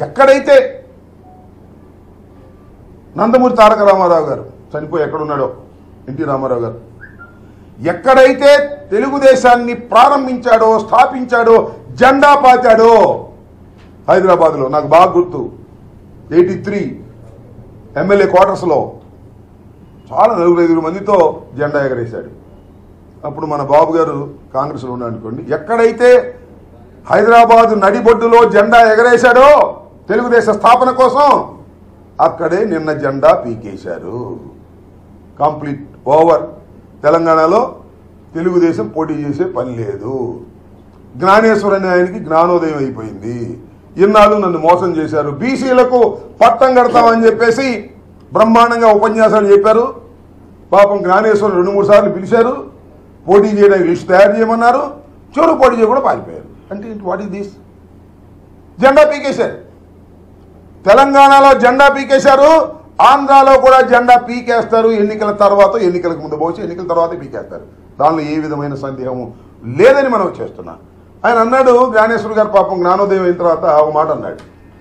ఎక్కడైతే నందమూరి తారక రామారావు గారు చనిపోయి ఎక్కడున్నాడో ఎన్టీ రామారావు గారు ఎక్కడైతే తెలుగుదేశాన్ని ప్రారంభించాడో స్థాపించాడో జెండా పాతాడో హైదరాబాద్లో నాకు బాగా గుర్తు ఎయిటీ త్రీ ఎమ్మెల్యే క్వార్టర్స్లో చాలా నలుగురు ఐదుగురు మందితో జెండా ఎగరేశాడు అప్పుడు మన బాబు గారు కాంగ్రెస్లో ఉన్నాడు అనుకోండి ఎక్కడైతే హైదరాబాద్ నడిబొడ్డులో జెండా ఎగరేశాడో తెలుగుదేశ స్థాపన కోసం అక్కడే నిన్న జెండా పీకేశారు కంప్లీట్ ఓవర్ తెలంగాణలో తెలుగుదేశం పోటీ చేసే పని లేదు జ్ఞానేశ్వర అనే ఆయనకి జ్ఞానోదయం అయిపోయింది ఇన్నాళ్ళు నన్ను మోసం చేశారు బీసీలకు పట్టం కడతామని చెప్పేసి బ్రహ్మాండంగా ఉపన్యాసాలు చెప్పారు పాపం జ్ఞానేశ్వరం రెండు మూడు సార్లు పిలిచారు పోటీ చేయడానికి లిస్ట్ తయారు చేయమన్నారు చివరికి పోటీ చేయకుండా పారిపోయారు అంటే వాట్ ఈస్ దిస్ జెండా పీకేశారు తెలంగాణలో జెండా పీకేశారు ఆంధ్రాలో కూడా జెండా పీకేస్తారు ఎన్నికల తర్వాత ఎన్నికలకు ముందు పోవచ్చు ఎన్నికల తర్వాత పీకేస్తారు దానిలో ఏ విధమైన సందేహము లేదని మనం చేస్తున్నాం ఆయన అన్నాడు జ్ఞానేశ్వర్ గారు పాపం జ్ఞానోదయం అయిన తర్వాత ఒక మాట అన్నాడు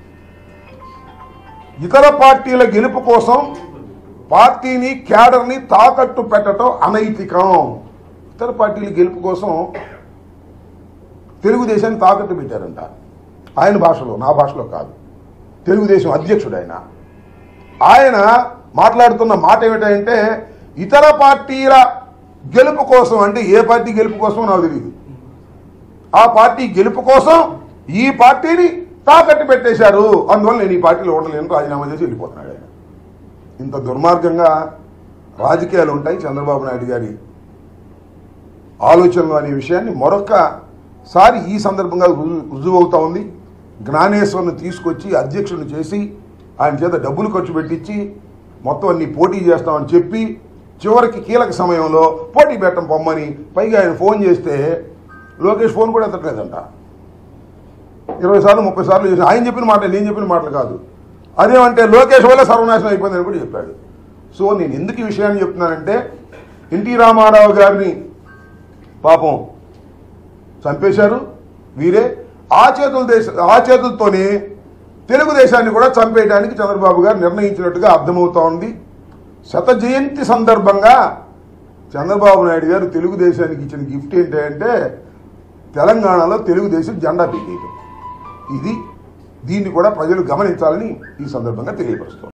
ఇతర పార్టీల గెలుపు కోసం పార్టీని క్యాడర్ని తాకట్టు పెట్టడం అనైతికం ఇతర పార్టీల గెలుపు కోసం తెలుగుదేశాన్ని తాకట్టు పెట్టారంట ఆయన భాషలో నా భాషలో కాదు తెలుగుదేశం అధ్యక్షుడు ఆయన ఆయన మాట్లాడుతున్న మాట ఏమిటంటే ఇతర పార్టీల గెలుపు కోసం అంటే ఏ పార్టీ గెలుపు కోసం నాకు తెలియదు ఆ పార్టీ గెలుపు కోసం ఈ పార్టీని తాకట్టు పెట్టేశారు అందువల్ల నేను ఈ పార్టీలో ఉండలేను రాజీనామా చేసి వెళ్ళిపోతున్నాడు ఆయన ఇంత దుర్మార్గంగా రాజకీయాలు ఉంటాయి చంద్రబాబు నాయుడు గారి ఆలోచనలు అనే విషయాన్ని మరొకసారి ఈ సందర్భంగా రుజువు రుజువవుతా ఉంది జ్ఞానేశ్వర్ని తీసుకొచ్చి అధ్యక్షుడిని చేసి ఆయన చేత డబ్బులు ఖర్చు పెట్టించి మొత్తం అన్ని పోటీ చేస్తామని చెప్పి చివరికి కీలక సమయంలో పోటీ పెట్టం పొమ్మని పైగా ఆయన ఫోన్ చేస్తే లోకేష్ ఫోన్ కూడా ఎత్తట్లేదంట ఇరవై సార్లు ముప్పై సార్లు చేసి ఆయన చెప్పిన మాట నేను చెప్పిన మాటలు కాదు అదేమంటే లోకేష్ వల్ల సర్వనాశనం అయిపోయిందని కూడా చెప్పాడు సో నేను ఎందుకు ఈ విషయాన్ని చెప్తున్నానంటే ఎన్టీ రామారావు గారిని పాపం చంపేశారు వీరే ఆ చేతుల దేశ ఆ చేతులతోనే తెలుగుదేశాన్ని కూడా చంపేయడానికి చంద్రబాబు గారు నిర్ణయించినట్టుగా అర్థమవుతా ఉంది శత జయంతి సందర్భంగా చంద్రబాబు నాయుడు గారు తెలుగుదేశానికి ఇచ్చిన గిఫ్ట్ ఏంటంటే తెలంగాణలో తెలుగుదేశం జెండా పీకేయటం ఇది దీన్ని కూడా ప్రజలు గమనించాలని ఈ సందర్భంగా తెలియపరుస్తున్నాను